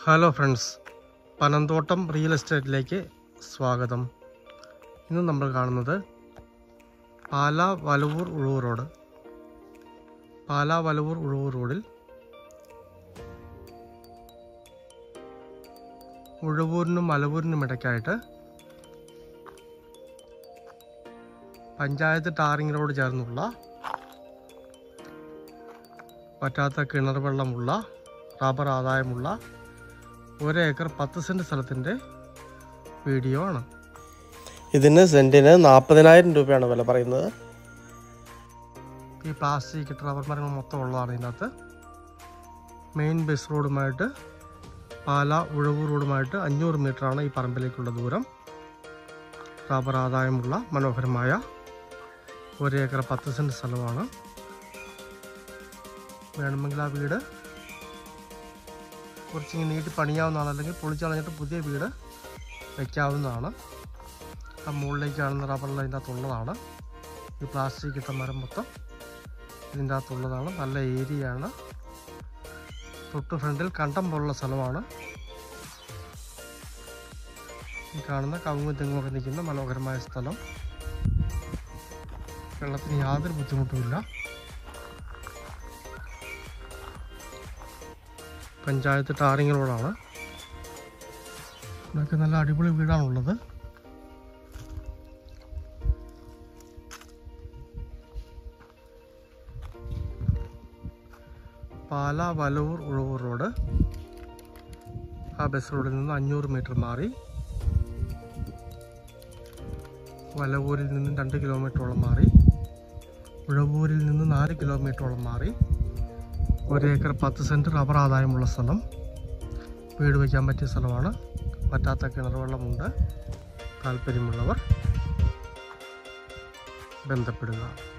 hello friends Panamthottam real എസ്റ്റേറ്റിലേക്ക് സ്വാഗതം ഇന്ന് നമ്മൾ കാണുന്നത് പാലാ വലവൂർ ഉഴവൂർ റോഡ് പാലാ വലവൂർ ഉഴവൂർ റോഡിൽ ഉഴവൂരിനും മലവൂരിനും ഇടയ്ക്കായിട്ട് പഞ്ചായത്ത് ടാറിംഗ് റോഡ് ചേർന്നുള്ള പറ്റാത്ത കിണർ വെള്ളമുള്ള റബ്ബർ ആദായമുള്ള ഒരേക്കർ പത്ത് സെൻറ്റ് സ്ഥലത്തിൻ്റെ വീഡിയോ ആണ് ഇതിന് സെൻറ്റിന് നാൽപ്പതിനായിരം രൂപയാണ് വില പറയുന്നത് ഈ പ്ലാസ്റ്റിക് റബ്ബർ മരങ്ങൾ മൊത്തം ഉള്ളതാണ് ഇതിനകത്ത് മെയിൻ ബസ് റോഡുമായിട്ട് പാല ഉഴവൂർ റോഡുമായിട്ട് അഞ്ഞൂറ് മീറ്ററാണ് ഈ പറമ്പിലേക്കുള്ള ദൂരം റബ്ബർ ആദായമുള്ള മനോഹരമായ ഒരേക്കർ പത്ത് സെൻറ്റ് സ്ഥലമാണ് വേണമെങ്കിൽ ആ വീട് കുറച്ചിങ്ങനെ നീട്ടി പണിയാവുന്നതാണ് അല്ലെങ്കിൽ പൊളിച്ച് കളഞ്ഞിട്ട് പുതിയ വീട് വയ്ക്കാവുന്നതാണ് ആ മുകളിലേക്ക് കാണുന്ന റബ്ബറിൽ അതിൻ്റെ അകത്തുള്ളതാണ് ഈ പ്ലാസ്റ്റിക് ഇട്ട മരം മൊത്തം ഇതിൻ്റെ അകത്തുള്ളതാണ് നല്ല ഏരിയയാണ് തൊട്ട് ഫ്രണ്ടിൽ കണ്ടം പോലുള്ള സ്ഥലമാണ് ഈ കാണുന്ന കവുങ്ങും തെങ്ങുമൊക്കെ നിൽക്കുന്ന മനോഹരമായ സ്ഥലം വെള്ളത്തിന് യാതൊരു ബുദ്ധിമുട്ടുമില്ല പഞ്ചായത്ത് ടാറിംഗ് റോഡാണ് ഇതൊക്കെ നല്ല അടിപൊളി വീടാണുള്ളത് പാല വലവൂർ ഉഴവൂർ റോഡ് ആ ബസ് റോഡിൽ നിന്ന് അഞ്ഞൂറ് മീറ്റർ മാറി വലവൂരിൽ നിന്ന് രണ്ട് കിലോമീറ്ററോളം മാറി ഉഴവൂരിൽ നിന്ന് നാല് കിലോമീറ്ററോളം മാറി ഒരേക്കർ പത്ത് സെൻറ്റ് റബ്ബർ ആദായമുള്ള സ്ഥലം വീട് വയ്ക്കാൻ പറ്റിയ സ്ഥലമാണ് പറ്റാത്ത കിണർ വെള്ളമുണ്ട് താല്പര്യമുള്ളവർ ബന്ധപ്പെടുക